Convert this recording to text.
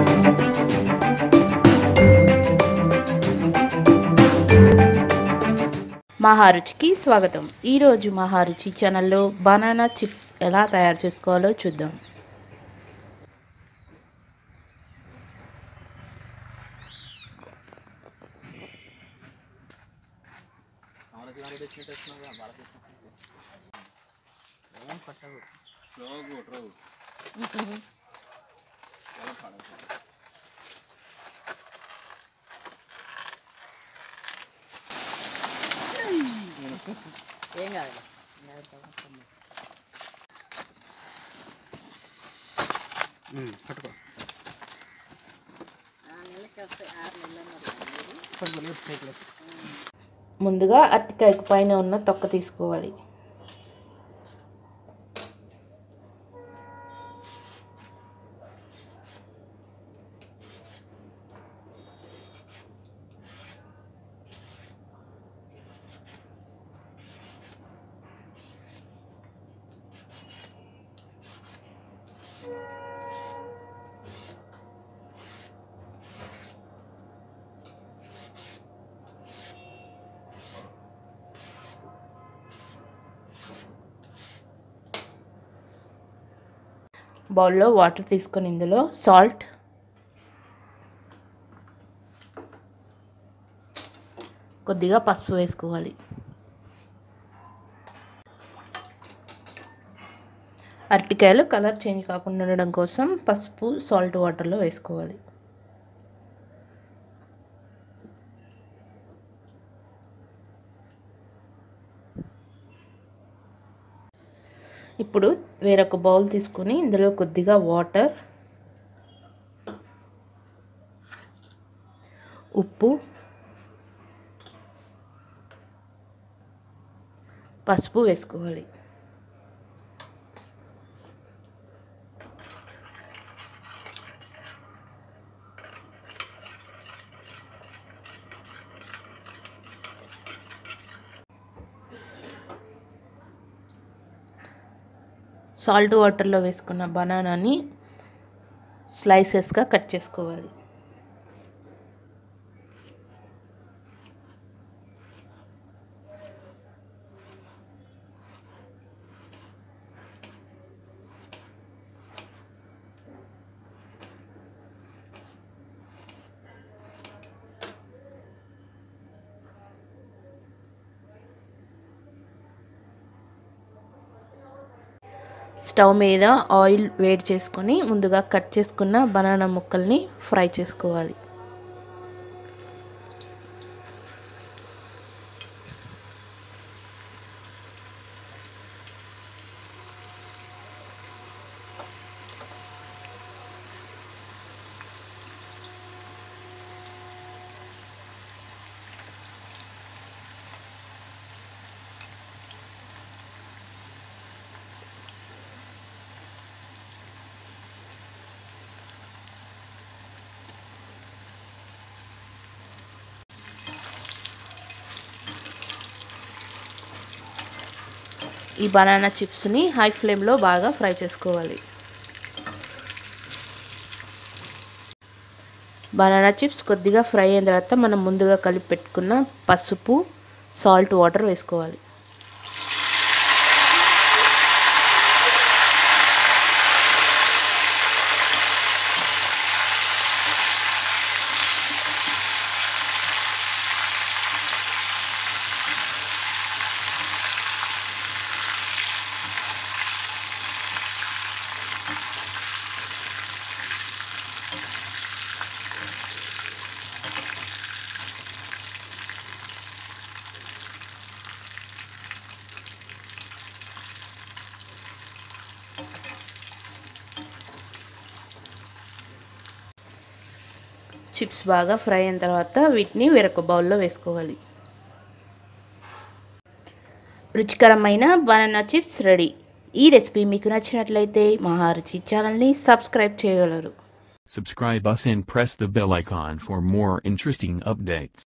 మహారుచికి స్వాగతం ఈరోజు మహారుచి ఛానల్లో బనానా చిప్స్ ఎలా తయారు చేసుకోవాలో చూద్దాం ఏం కాదు పట్టుకో నెలకి వస్తాయి ఆరు నెలలు పట్టుకో లేదు సైకిల్ ముందుగా అరటికాయకు పైన ఉన్న తొక్క తీసుకోవాలి బౌల్లో వాటర్ తీసుకొని ఇందులో సాల్ట్ కొద్దిగా పసుపు వేసుకోవాలి అరటికాయలు కలర్ చేంజ్ కాకుండా ఉండడం కోసం పసుపు సాల్ట్ వాటర్లో వేసుకోవాలి ఇప్పుడు వేరొక బౌల్ తీసుకొని ఇందులో కొద్దిగా వాటర్ ఉప్పు పసుపు వేసుకోవాలి సాల్ట్ వాటర్లో వేసుకున్న బనానాని స్లైసెస్గా కట్ చేసుకోవాలి స్టవ్ మీద ఆయిల్ వేడి చేసుకొని ముందుగా కట్ చేసుకున్న బనానా ముక్కల్ని ఫ్రై చేసుకోవాలి ఈ బనానా చిప్స్ని హై ఫ్లేమ్లో బాగా ఫ్రై చేసుకోవాలి బనానా చిప్స్ కొద్దిగా ఫ్రై అయిన తర్వాత మనం ముందుగా కలిపి పెట్టుకున్న పసుపు సాల్ట్ వాటర్ వేసుకోవాలి చిప్స్ బాగా ఫ్రై అయిన తర్వాత వీటిని వేరొక బౌల్లో వేసుకోవాలి రుచికరమైన బనానా చిప్స్ రెడీ ఈ రెసిపీ మీకు నచ్చినట్లయితే మహారుచి ఛానల్ని సబ్స్క్రైబ్ చేయగలరు Subscribe us and press the bell icon for more interesting updates.